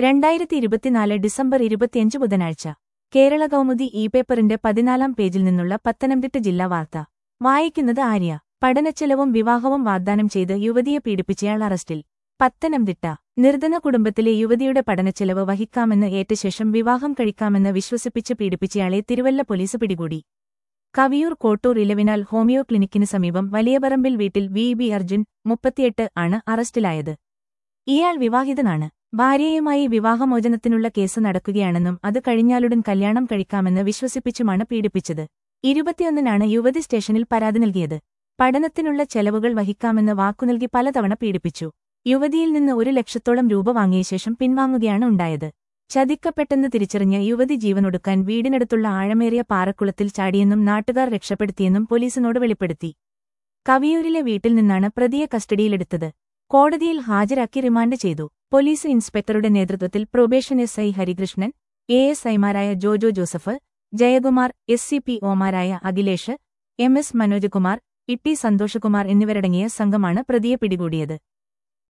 രണ്ടായിരത്തി ഇരുപത്തിനാല് ഡിസംബർ ഇരുപത്തിയഞ്ച് ബുധനാഴ്ച കേരള കൗമുദി ഇ പേപ്പറിന്റെ പതിനാലാം പേജിൽ നിന്നുള്ള പത്തനംതിട്ട ജില്ലാ വാർത്ത വായിക്കുന്നത് ആര്യ പഠനച്ചെലവും വിവാഹവും വാഗ്ദാനം ചെയ്ത് യുവതിയെ പീഡിപ്പിച്ചയാൾ അറസ്റ്റിൽ പത്തനംതിട്ട നിർധന കുടുംബത്തിലെ യുവതിയുടെ പഠനച്ചെലവ് വഹിക്കാമെന്ന് ഏറ്റ ശേഷം വിവാഹം കഴിക്കാമെന്ന് വിശ്വസിപ്പിച്ച് പീഡിപ്പിച്ചയാളെ തിരുവല്ല പോലീസ് പിടികൂടി കവിയൂർ കോട്ടൂർ ഇലവിനാൽ ഹോമിയോ ക്ലിനിക്കിന് സമീപം വലിയപറമ്പിൽ വീട്ടിൽ വി ബി അർജുൻ മുപ്പത്തിയെട്ട് ആണ് അറസ്റ്റിലായത് ഇയാൾ വിവാഹിതനാണ് ഭാര്യയുമായി വിവാഹമോചനത്തിനുള്ള കേസ് നടക്കുകയാണെന്നും അത് കഴിഞ്ഞാലുടൻ കല്യാണം കഴിക്കാമെന്ന് വിശ്വസിപ്പിച്ചുമാണ് പീഡിപ്പിച്ചത് ഇരുപത്തിയൊന്നിനാണ് യുവതി സ്റ്റേഷനിൽ പരാതി നൽകിയത് പഠനത്തിനുള്ള ചെലവുകൾ വഹിക്കാമെന്ന് വാക്കുനൽകി പലതവണ പീഡിപ്പിച്ചു യുവതിയിൽ നിന്ന് ഒരു ലക്ഷത്തോളം രൂപ വാങ്ങിയ ശേഷം പിൻവാങ്ങുകയാണ് ഉണ്ടായത് ചതിക്കപ്പെട്ടെന്ന് തിരിച്ചറിഞ്ഞ യുവതി ജീവനൊടുക്കാൻ വീടിനടുത്തുള്ള ആഴമേറിയ പാറക്കുളത്തിൽ ചാടിയെന്നും നാട്ടുകാർ രക്ഷപ്പെടുത്തിയെന്നും പോലീസിനോട് വെളിപ്പെടുത്തി കവിയൂരിലെ വീട്ടിൽ നിന്നാണ് പ്രതിയെ കസ്റ്റഡിയിലെടുത്തത് കോടതിയിൽ ഹാജരാക്കി റിമാൻഡ് ചെയ്തു പോലീസ് ഇൻസ്പെക്ടറുടെ നേതൃത്വത്തിൽ probation S I Harikrishnan A S ഐമാരായ Jojo Joseph Jayakumar S C P ഒമാരായ Akhilesh M S Manojkumar T Santhoshkumar എന്നിവരടങ്ങിയ സംഘമാണ് പ്രതിയെ പിടികൂടിയത്